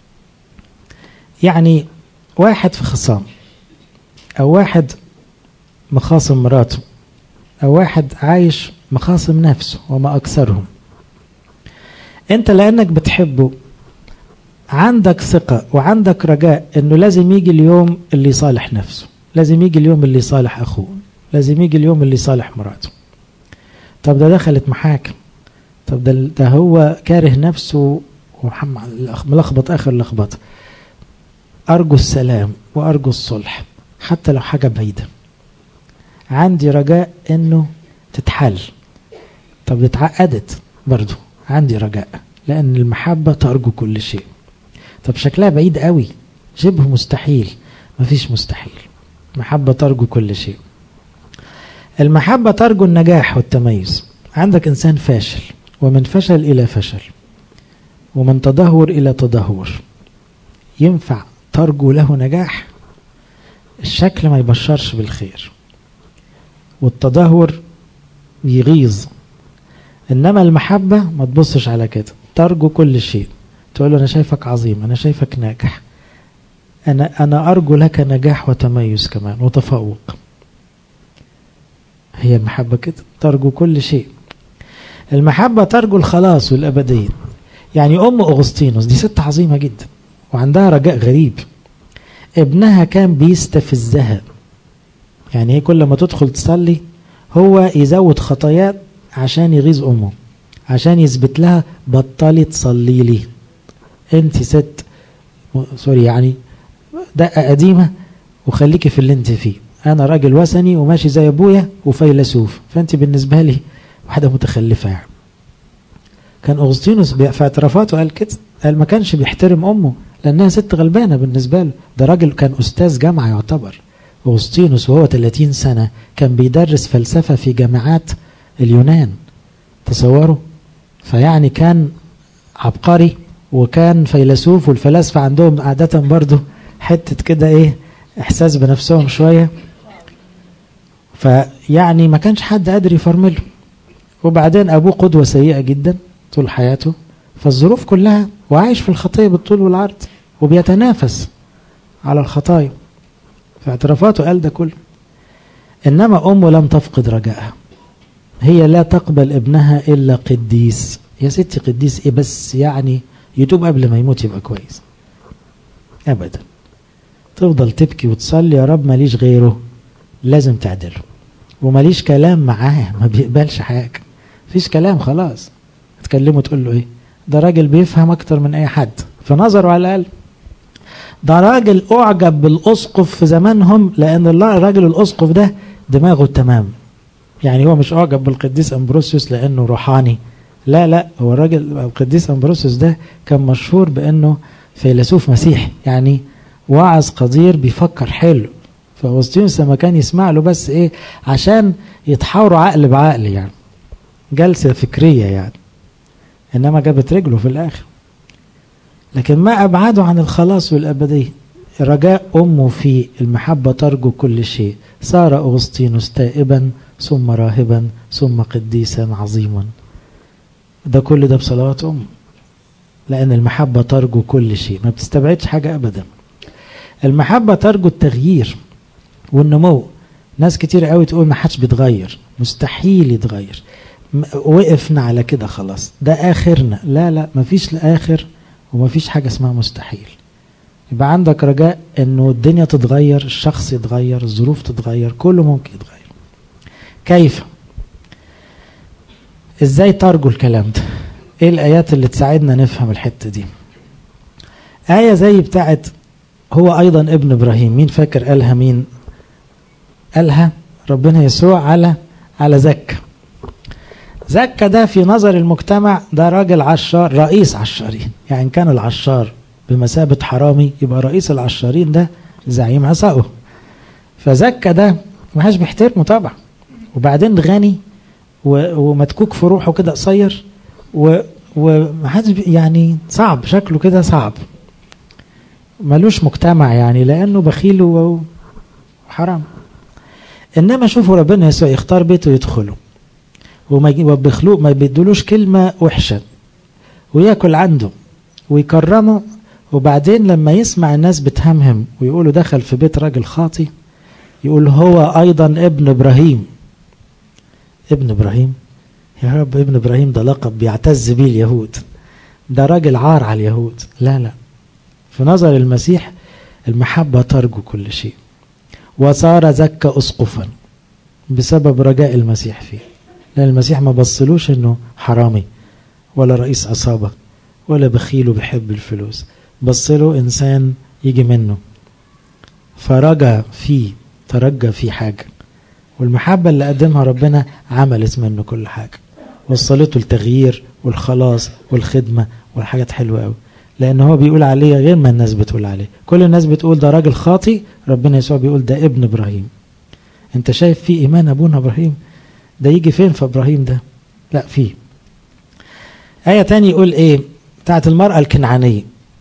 يعني واحد في خصام او واحد مخاصم مراته او واحد عايش مخاصم نفسه وما اكثرهم انت لانك بتحبه عندك ثقة وعندك رجاء انه لازم يجي اليوم اللي يصالح نفسه لازم يجي اليوم اللي يصالح اخوه لازم يجي اليوم اللي يصالح مراته طب ده دخلت محاكم طب ده, ده هو كاره نفسه وملخبط اخر لخبطه ارجو السلام وارجو الصلح حتى لو حاجه بعيده عندي رجاء انه تتحل طب اتعقدت برضو عندي رجاء لان المحبه ترجو كل شيء طب شكلها بعيد قوي شبه مستحيل مفيش مستحيل محبه ترجو كل شيء المحبه ترجو النجاح والتميز عندك انسان فاشل ومن فشل الى فشل ومن تدهور الى تدهور ينفع ترجو له نجاح الشكل ما يبشرش بالخير والتدهور يغيظ انما المحبه ما تبصش على كده ترجو كل شيء تقول له انا شايفك عظيم انا شايفك ناجح انا انا ارجو لك نجاح وتميز كمان وتفوق هي المحبه كده ترجو كل شيء المحبه ترجو الخلاص والابديه يعني ام اغسطينوس دي ست عظيمه جدا وعندها رجاء غريب ابنها كان بيستفزها يعني هي كل ما تدخل تصلي هو يزود خطاياه عشان يغيظ امه عشان يثبت لها بطلي تصلي لي انت ست سوري يعني دقه قديمه وخليكي في اللي انت فيه انا راجل وثني وماشي زي ابويا وفيلسوف فانت بالنسبه لي واحده متخلفه يعني كان اغسطينوس في اعترافاته قال كده قال ما كانش بيحترم امه لانها ست غلبانه بالنسبه له ده راجل كان استاذ جامعه يعتبر اغسطينوس وهو 30 سنه كان بيدرس فلسفه في جامعات اليونان تصوروا فيعني كان عبقري وكان فيلسوف والفلاسفه عندهم عاده برضه حته كده ايه احساس بنفسهم شويه فيعني ما كانش حد قادر يفرمله وبعدين ابوه قدوه سيئه جدا طول حياته فالظروف كلها وعايش في الخطيه بالطول والعرض وبيتنافس على الخطايا في اعترافاته قال ده كله انما امه لم تفقد رجائها هي لا تقبل ابنها الا قديس يا ستي قديس ايه بس يعني يتوب قبل ما يموت يبقى كويس ابدا تفضل تبكي وتصلي يا رب ماليش غيره لازم تعدله وماليش كلام معاه ما بيقبلش حاجه مفيش كلام خلاص تكلمه تقول له ايه ده راجل بيفهم اكتر من اي حد في نظره على الاقل ده راجل اعجب بالاسقف في زمانهم لان الله الراجل الاسقف ده دماغه تمام يعني هو مش اعجب بالقديس امبروسيوس لانه روحاني لا لا هو الراجل القديس امبروسيوس ده كان مشهور بانه فيلسوف مسيحي يعني واعظ قدير بيفكر حلو فاغسطينوس لما كان يسمع له بس ايه عشان يتحاوروا عقل بعقل يعني جلسه فكريه يعني انما جابت رجله في الاخر لكن ما ابعده عن الخلاص والابديه رجاء امه في المحبه ترجو كل شيء صار اغسطينوس تائبا ثم راهبا ثم قديسا عظيما ده كل ده بصلوات امه لان المحبه ترجو كل شيء ما بتستبعدش حاجه ابدا المحبه ترجو التغيير والنمو ناس كتير قوي تقول ما حدش بيتغير مستحيل يتغير وقفنا على كده خلاص ده اخرنا لا لا مفيش لاخر ومفيش حاجه اسمها مستحيل يبقى عندك رجاء انه الدنيا تتغير الشخص يتغير الظروف تتغير كله ممكن يتغير كيف ازاي ترجو الكلام ده ايه الايات اللي تساعدنا نفهم الحته دي ايه زي بتاعت هو ايضا ابن ابراهيم مين فاكر قالها مين قالها ربنا يسوع على على زكا زكا ده في نظر المجتمع ده راجل عشار رئيس عشارين يعني كان العشار بمثابة حرامي يبقى رئيس العشارين ده زعيم عصائه فزكا ده ما حدش بيحترمه طبعا وبعدين غني ومتكوك في روحه كده قصير وما حدش يعني صعب شكله كده صعب ملوش مجتمع يعني لانه بخيل وحرام انما شوفوا ربنا يسوع يختار بيته يدخله وما بيخلوق ما بيدولوش كلمه وحشه وياكل عنده ويكرمه وبعدين لما يسمع الناس بتهمهم ويقولوا دخل في بيت راجل خاطي يقول هو ايضا ابن ابراهيم ابن ابراهيم يا رب ابن ابراهيم ده لقب بيعتز بيه اليهود ده راجل عار على اليهود لا لا في نظر المسيح المحبة ترجو كل شيء وصار زكى أسقفا بسبب رجاء المسيح فيه لأن المسيح ما بصلوش إنه حرامي ولا رئيس عصابة ولا بخيل وبيحب الفلوس بصله إنسان يجي منه فرجى فيه ترجى في حاجة والمحبة اللي قدمها ربنا عملت منه كل حاجة وصلته التغيير والخلاص والخدمة والحاجات حلوة قوي لأن هو بيقول عليه غير ما الناس بتقول عليه كل الناس بتقول ده راجل خاطي ربنا يسوع بيقول ده ابن إبراهيم انت شايف في إيمان أبونا إبراهيم ده يجي فين في إبراهيم ده لا فيه آية تاني يقول إيه بتاعت المرأة الكنعانية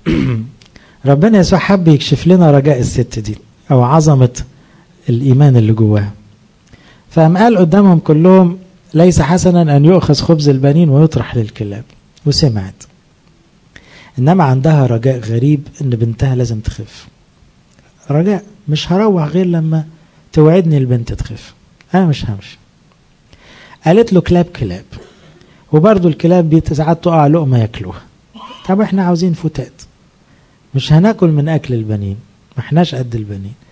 ربنا يسوع حب يكشف لنا رجاء الست دي أو عظمة الإيمان اللي جواها فقام قال قدامهم كلهم ليس حسنا أن يؤخذ خبز البنين ويطرح للكلاب وسمعت إنما عندها رجاء غريب إن بنتها لازم تخف رجاء مش هروح غير لما توعدني البنت تخف أنا مش همشي قالت له كلاب كلاب وبرضه الكلاب ساعات تقع لقمة ياكلوها طب احنا عاوزين فتات مش هناكل من أكل البنين ما احناش قد البنين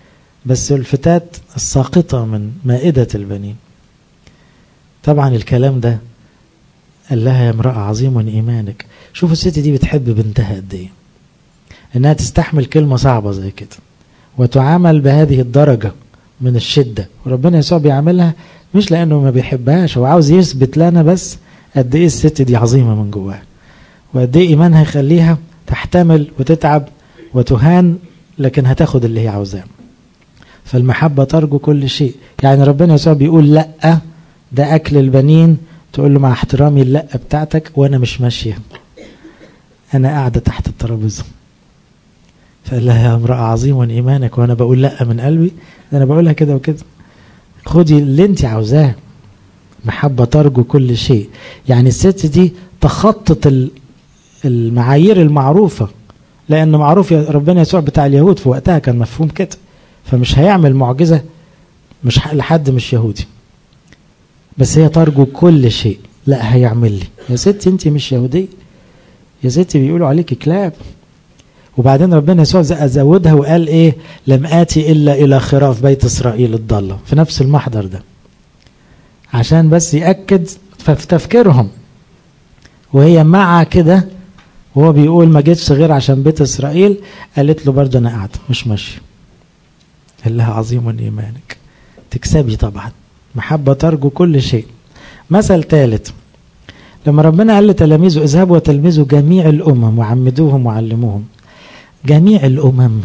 بس الفتات الساقطة من مائدة البنين طبعا الكلام ده قال لها يا امرأة عظيم إيمانك شوفوا الست دي بتحب بنتها قد ايه انها تستحمل كلمة صعبة زي كده وتعامل بهذه الدرجة من الشدة وربنا يسوع بيعملها مش لأنه ما بيحبهاش هو عاوز يثبت لنا بس قد ايه الست دي عظيمة من جواها وقد ايه إيمانها يخليها تحتمل وتتعب وتهان لكن هتاخد اللي هي عاوزاه فالمحبة ترجو كل شيء يعني ربنا يسوع بيقول لأ ده أكل البنين تقول له مع احترامي اللأ بتاعتك وأنا مش ماشية أنا قاعدة تحت الترابيزة فقال لها يا امرأة عظيم إيمانك وأنا بقول لأ من قلبي ده أنا بقولها كده وكده خدي اللي أنت عاوزاه محبة ترجو كل شيء يعني الست دي تخطط المعايير المعروفة لأن معروف يا ربنا يسوع بتاع اليهود في وقتها كان مفهوم كده فمش هيعمل معجزة مش لحد مش يهودي بس هي ترجو كل شيء لا هيعمل لي يا ستي انت مش يهودية يا ستي بيقولوا عليك كلاب وبعدين ربنا يسوع زودها وقال ايه لم آتي إلا إلى خراف بيت إسرائيل الضالة في نفس المحضر ده عشان بس يأكد في تفكيرهم وهي مع كده وهو بيقول ما جيتش غير عشان بيت إسرائيل قالت له برضه أنا قاعدة مش ماشية قال لها عظيم إيمانك تكسبي طبعا محبة ترجو كل شيء مثل ثالث لما ربنا قال لتلاميذه اذهبوا وتلمذوا جميع الأمم وعمدوهم وعلموهم جميع الأمم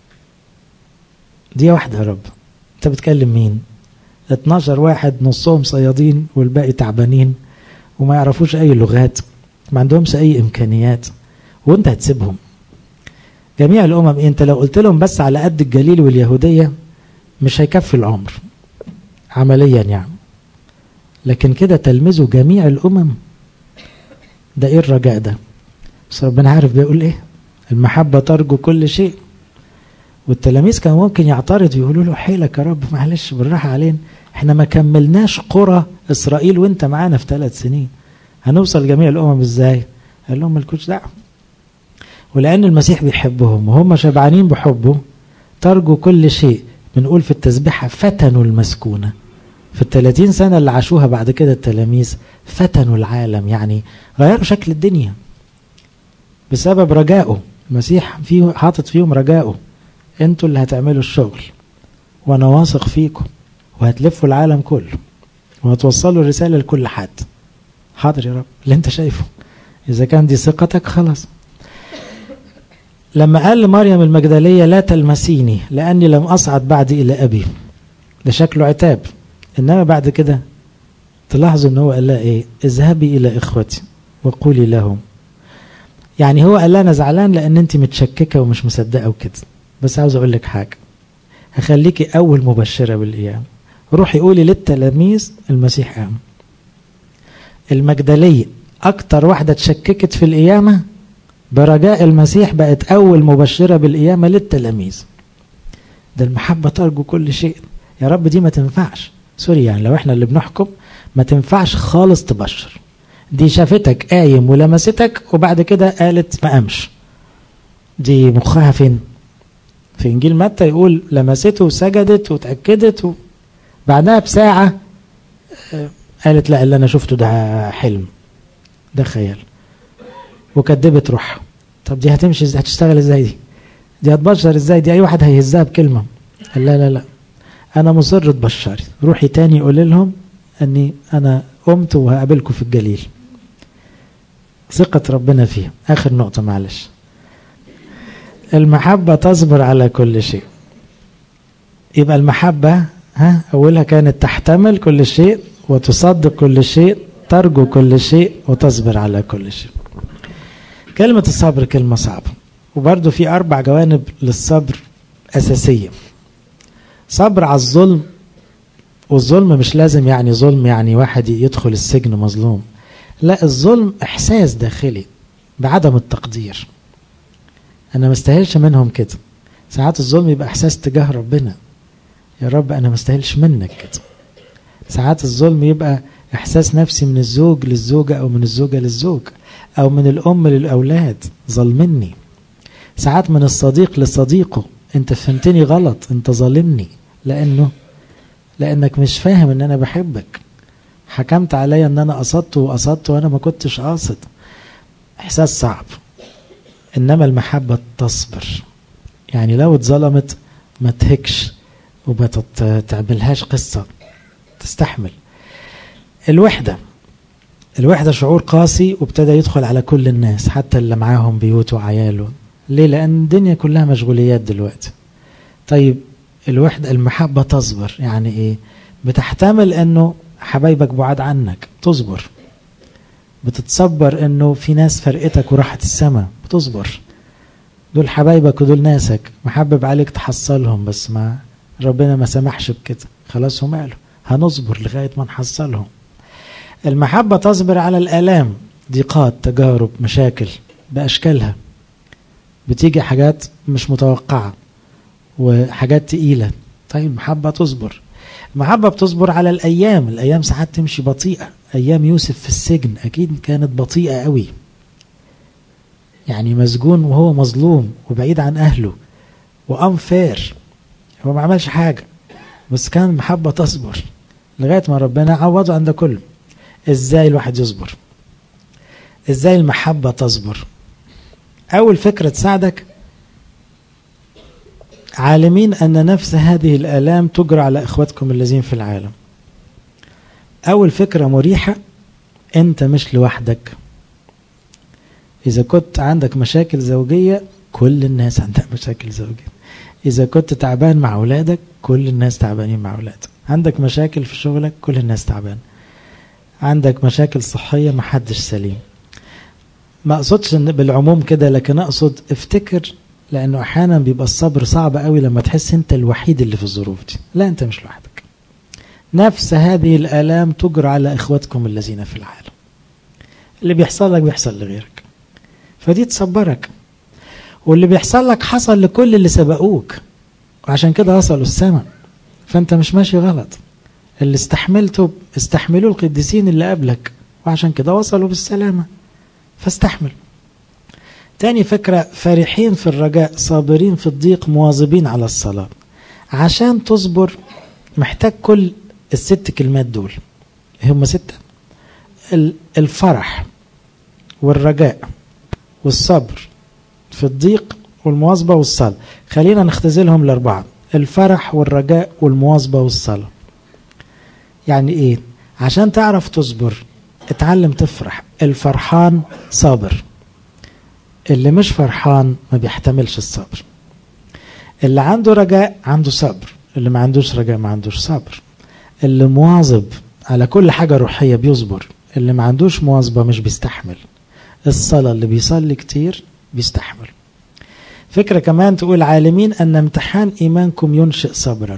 دي واحدة يا رب أنت بتكلم مين 12 واحد نصهم صيادين والباقي تعبانين وما يعرفوش أي لغات ما عندهمش أي إمكانيات وأنت هتسيبهم جميع الأمم أنت لو قلت لهم بس على قد الجليل واليهودية مش هيكفي العمر عمليا يعني لكن كده تلمذوا جميع الأمم ده إيه الرجاء ده بس ربنا عارف بيقول إيه المحبة ترجو كل شيء والتلاميذ كان ممكن يعترض يقولوا له حيلك يا رب معلش بالراحة علينا احنا ما كملناش قرى إسرائيل وانت معانا في ثلاث سنين هنوصل جميع الأمم ازاي قال لهم مالكوش دعوة ولأن المسيح بيحبهم وهم شبعانين بحبه ترجو كل شيء بنقول في التسبيحة فتنوا المسكونة في الثلاثين سنة اللي عاشوها بعد كده التلاميذ فتنوا العالم يعني غيروا شكل الدنيا بسبب رجائه المسيح فيه حاطط فيهم رجائه انتوا اللي هتعملوا الشغل وانا واثق فيكم وهتلفوا العالم كله وهتوصلوا الرسالة لكل حد حاضر يا رب اللي انت شايفه اذا كان دي ثقتك خلاص لما قال لمريم المجدلية لا تلمسيني لأني لم أصعد بعد إلى أبي ده شكله عتاب إنما بعد كده تلاحظوا إن هو قال لها إيه اذهبي إلى إخوتي وقولي لهم يعني هو قال لها أنا زعلان لأن أنت متشككة ومش مصدقة وكده بس عاوز أقول لك حاجة هخليكي أول مبشرة بالقيامة روحي قولي للتلاميذ المسيح قام المجدلية أكتر واحدة تشككت في القيامة برجاء المسيح بقت أول مبشرة بالقيامة للتلاميذ ده المحبة ترجو كل شيء يا رب دي ما تنفعش سوري يعني لو احنا اللي بنحكم ما تنفعش خالص تبشر دي شافتك قايم ولمستك وبعد كده قالت ما قامش دي مخها فين في انجيل متى يقول لمسته وسجدت وتاكدت و... بعدها بساعه قالت لا اللي انا شفته ده حلم ده خيال وكدبت روحها طب دي هتمشي ازاي هتشتغل ازاي دي دي هتبشر ازاي دي اي واحد هيهزها بكلمه قال لا لا لا انا مصر تبشري روحي تاني قول لهم اني انا قمت وهقابلكم في الجليل ثقة ربنا فيها اخر نقطة معلش المحبة تصبر على كل شيء يبقى المحبة ها اولها كانت تحتمل كل شيء وتصدق كل شيء ترجو كل شيء وتصبر على كل شيء كلمة الصبر كلمة صعبة وبرضه في أربع جوانب للصبر أساسية صبر على الظلم والظلم مش لازم يعني ظلم يعني واحد يدخل السجن مظلوم لا الظلم إحساس داخلي بعدم التقدير أنا مستاهلش منهم كده ساعات الظلم يبقى إحساس تجاه ربنا يا رب أنا مستاهلش منك كده ساعات الظلم يبقى إحساس نفسي من الزوج للزوجة أو من الزوجة للزوج أو من الأم للأولاد ظلمني ساعات من الصديق لصديقه انت فهمتني غلط انت ظالمني لانه لانك مش فاهم ان انا بحبك حكمت عليا ان انا قصدت وقصدت وانا ما كنتش قاصد احساس صعب انما المحبة تصبر يعني لو اتظلمت ما تهكش وما تعملهاش قصة تستحمل الوحدة الوحدة شعور قاسي وابتدى يدخل على كل الناس حتى اللي معاهم بيوت وعياله ليه لأن الدنيا كلها مشغوليات دلوقتي طيب الوحدة المحبة تصبر يعني ايه بتحتمل انه حبايبك بعاد عنك تصبر بتتصبر انه في ناس فرقتك وراحت السماء بتصبر دول حبايبك ودول ناسك محبب عليك تحصلهم بس ما ربنا ما سمحش بكده خلاص وماله هنصبر لغاية ما نحصلهم المحبة تصبر على الآلام ضيقات تجارب مشاكل بأشكالها بتيجي حاجات مش متوقعة وحاجات تقيلة طيب المحبة تصبر المحبة بتصبر على الأيام الأيام ساعات تمشي بطيئة أيام يوسف في السجن أكيد كانت بطيئة قوي يعني مسجون وهو مظلوم وبعيد عن أهله وأنفير هو ما عملش حاجة بس كان المحبة تصبر لغاية ما ربنا عوضه عند كله ازاي الواحد يصبر ازاي المحبة تصبر اول فكرة تساعدك عالمين ان نفس هذه الالام تجرى على اخواتكم الذين في العالم اول فكرة مريحة انت مش لوحدك اذا كنت عندك مشاكل زوجية كل الناس عندها مشاكل زوجية اذا كنت تعبان مع اولادك كل الناس تعبانين مع اولادك عندك مشاكل في شغلك كل الناس تعبان عندك مشاكل صحية محدش سليم ما اقصدش ان بالعموم كده لكن اقصد افتكر لانه احيانا بيبقى الصبر صعب قوي لما تحس انت الوحيد اللي في الظروف دي لا انت مش لوحدك نفس هذه الالام تجرى على اخواتكم الذين في العالم اللي بيحصل لك بيحصل لغيرك فدي تصبرك واللي بيحصل لك حصل لكل اللي سبقوك وعشان كده وصلوا السماء فانت مش ماشي غلط اللي استحملته استحملوا القديسين اللي قبلك وعشان كده وصلوا بالسلامة فاستحمل تاني فكرة فرحين في الرجاء صابرين في الضيق مواظبين على الصلاة عشان تصبر محتاج كل الست كلمات دول هم ستة الفرح والرجاء والصبر في الضيق والمواظبة والصلاة خلينا نختزلهم لأربعة الفرح والرجاء والمواظبة والصلاة يعني ايه عشان تعرف تصبر اتعلم تفرح الفرحان صابر اللي مش فرحان ما بيحتملش الصبر اللي عنده رجاء عنده صبر اللي ما عندوش رجاء ما عندوش صبر اللي مواظب على كل حاجة روحية بيصبر اللي ما عندوش مواظبة مش بيستحمل الصلاة اللي بيصلي كتير بيستحمل فكرة كمان تقول عالمين أن امتحان إيمانكم ينشئ صبرا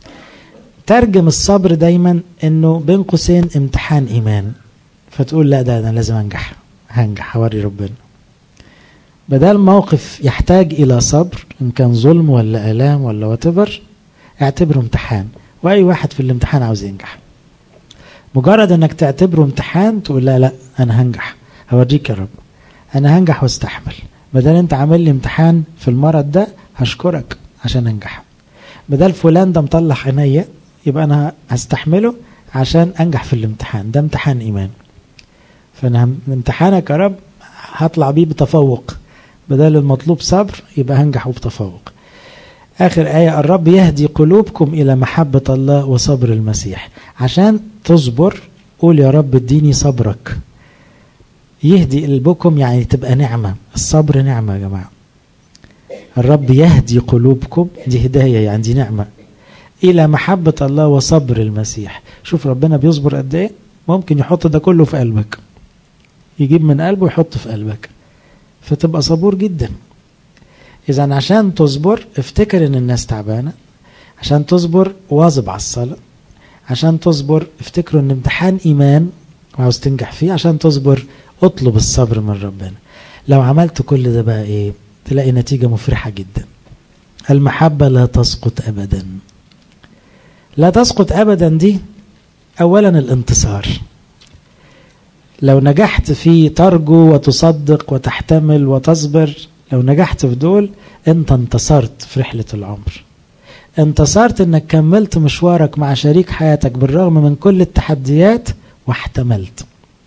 ترجم الصبر دايما أنه بين قوسين امتحان إيمان فتقول لا ده أنا لازم أنجح هنجح هوري ربنا بدل موقف يحتاج إلى صبر إن كان ظلم ولا آلام ولا واتيفر اعتبره امتحان وأي واحد في الامتحان عاوز ينجح مجرد انك تعتبره امتحان تقول لا لا انا هنجح هوريك يا رب انا هنجح واستحمل بدل انت عامل لي امتحان في المرض ده هشكرك عشان انجح بدل فلان ده مطلع عينيا يبقى انا هستحمله عشان انجح في الامتحان ده امتحان ايمان فانا امتحانك يا رب هطلع بيه بتفوق بدل المطلوب صبر يبقى هنجح بتفوق آخر آية الرب يهدي قلوبكم إلى محبة الله وصبر المسيح عشان تصبر قول يا رب اديني صبرك يهدي قلبكم يعني تبقى نعمة الصبر نعمة يا جماعة الرب يهدي قلوبكم دي هداية يعني دي نعمة إلى محبة الله وصبر المسيح شوف ربنا بيصبر قد إيه ممكن يحط ده كله في قلبك يجيب من قلبه ويحط في قلبك فتبقى صبور جدا إذا عشان تصبر افتكر إن الناس تعبانة عشان تصبر واظب على الصلاة عشان تصبر افتكروا إن امتحان إيمان وعاوز تنجح فيه عشان تصبر اطلب الصبر من ربنا لو عملت كل ده بقى إيه تلاقي نتيجة مفرحة جدا المحبة لا تسقط أبدا لا تسقط أبدا دي أولا الانتصار لو نجحت في ترجو وتصدق وتحتمل وتصبر لو نجحت في دول انت انتصرت في رحلة العمر انتصرت انك كملت مشوارك مع شريك حياتك بالرغم من كل التحديات واحتملت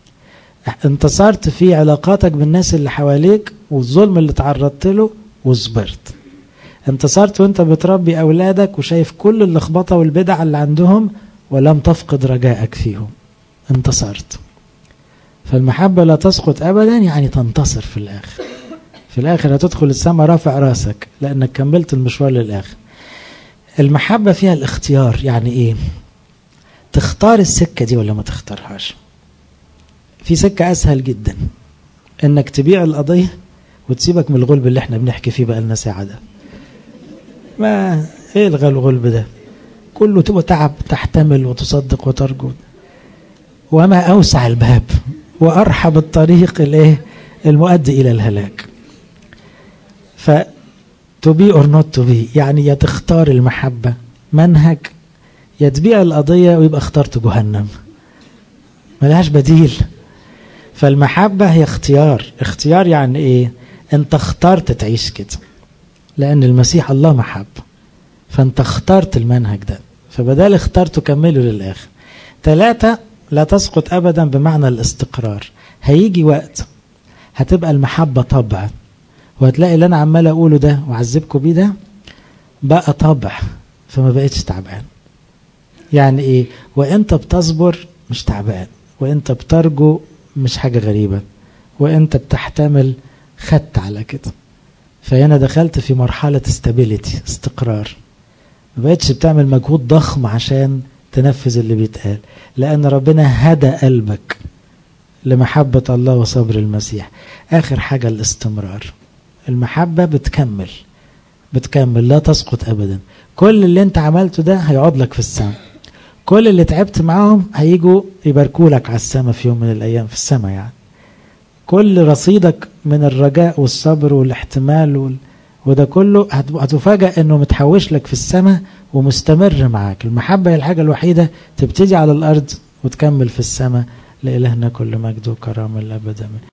انتصرت في علاقاتك بالناس اللي حواليك والظلم اللي تعرضت له وصبرت انتصرت وانت بتربي اولادك وشايف كل اللخبطه والبدع اللي عندهم ولم تفقد رجائك فيهم انتصرت فالمحبه لا تسقط ابدا يعني تنتصر في الاخر في الاخر هتدخل السماء رافع راسك لانك كملت المشوار للاخر المحبه فيها الاختيار يعني ايه تختار السكه دي ولا ما تختارهاش في سكه اسهل جدا انك تبيع القضيه وتسيبك من الغلب اللي احنا بنحكي فيه بقى لنا ساعه ده ما ايه الغلب ده كله تبقى تعب تحتمل وتصدق وترجو وما اوسع الباب وارحب الطريق الايه المؤدي الى الهلاك ف to be or not to be يعني يا تختار المحبه منهج يا تبيع القضيه ويبقى اخترت جهنم ملهاش بديل فالمحبه هي اختيار اختيار يعني ايه انت اخترت تعيش كده لأن المسيح الله محب فأنت اخترت المنهج ده فبدال اخترت تكمله للآخر ثلاثة لا تسقط أبدا بمعنى الاستقرار هيجي وقت هتبقى المحبة طبع وهتلاقي اللي أنا عمال أقوله ده وأعذبكم بيه ده بقى طبع فما بقتش تعبان يعني إيه وأنت بتصبر مش تعبان وأنت بترجو مش حاجة غريبة وأنت بتحتمل خدت على كده فهنا دخلت في مرحلة استابيليتي استقرار ما بقتش بتعمل مجهود ضخم عشان تنفذ اللي بيتقال لأن ربنا هدى قلبك لمحبة الله وصبر المسيح آخر حاجة الاستمرار المحبة بتكمل بتكمل لا تسقط أبدا كل اللي انت عملته ده هيقعد لك في السماء كل اللي تعبت معاهم هيجوا يباركوا لك على السماء في يوم من الأيام في السماء يعني كل رصيدك من الرجاء والصبر والاحتمال وال... وده كله هتفاجأ انه متحوش لك في السماء ومستمر معاك المحبة هي الحاجة الوحيدة تبتدي على الأرض وتكمل في السماء لإلهنا كل مجد وكرامة الأبد